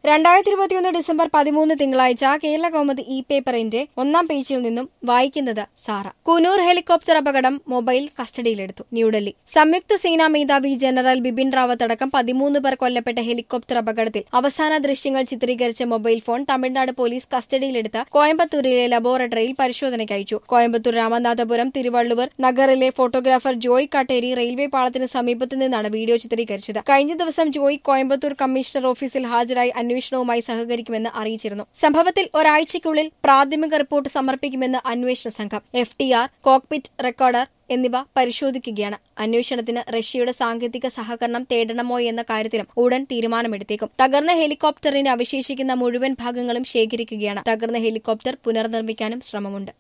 രണ്ടായിരത്തി ഇരുപത്തിയൊന്ന് ഡിസംബർ പതിമൂന്ന് തിങ്കളാഴ്ച കേരള കൗമുദി ഇ പേപ്പറിന്റെ ഒന്നാം പേജിൽ നിന്നും വായിക്കുന്നത് സാറ കുനൂർ ഹെലികോപ്റ്റർ അപകടം മൊബൈൽ കസ്റ്റഡിയിലെടുത്തു ന്യൂഡൽഹി സംയുക്ത സേനാ മേധാവി ജനറൽ ബിപിൻ റാവത്ത് അടക്കം പതിമൂന്ന് പേർ കൊല്ലപ്പെട്ട ഹെലികോപ്റ്റർ അപകടത്തിൽ അവസാന ദൃശ്യങ്ങൾ ചിത്രീകരിച്ച മൊബൈൽ ഫോൺ തമിഴ്നാട് പോലീസ് കസ്റ്റഡിയിലെടുത്ത് കോയമ്പത്തൂരിലെ ലബോറട്ടറിയിൽ പരിശോധനയ്ക്ക് അയച്ചു കോയമ്പത്തൂർ രാമനാഥപുരം തിരുവള്ളുവർ നഗറിലെ ഫോട്ടോഗ്രാഫർ ജോയ് കാട്ടേരി റെയിൽവേ പാളത്തിന് സമീപത്ത് നിന്നാണ് വീഡിയോ ചിത്രീകരിച്ചത് കഴിഞ്ഞ ദിവസം ജോയ് കോയമ്പത്തൂർ കമ്മീഷണർ ഓഫീസിൽ ഹാജരായി അന്വേഷണവുമായി സഹകരിക്കുമെന്ന് അറിയിച്ചിരുന്നു സംഭവത്തിൽ ഒരാഴ്ചയ്ക്കുള്ളിൽ പ്രാഥമിക റിപ്പോർട്ട് സമർപ്പിക്കുമെന്ന് അന്വേഷണ സംഘം F T R cockpit recorder എന്നിവ പരിശോധിക്കുകയാണ് അന്വേഷണത്തിന് റഷ്യയുടെ സാങ്കേതിക സഹകരണം തേടണമോ എന്ന കാര്യത്തിലും ഉടൻ തീരുമാനമെടുത്തേക്കും തകർന്ന ഹെലികോപ്റ്ററിന് അവശേഷിക്കുന്ന മുഴുവൻ ഭാഗങ്ങളും ശേഖരിക്കുകയാണ് തകർന്ന ഹെലികോപ്റ്റർ പുനർനിർമ്മിക്കാനും ശ്രമമുണ്ട്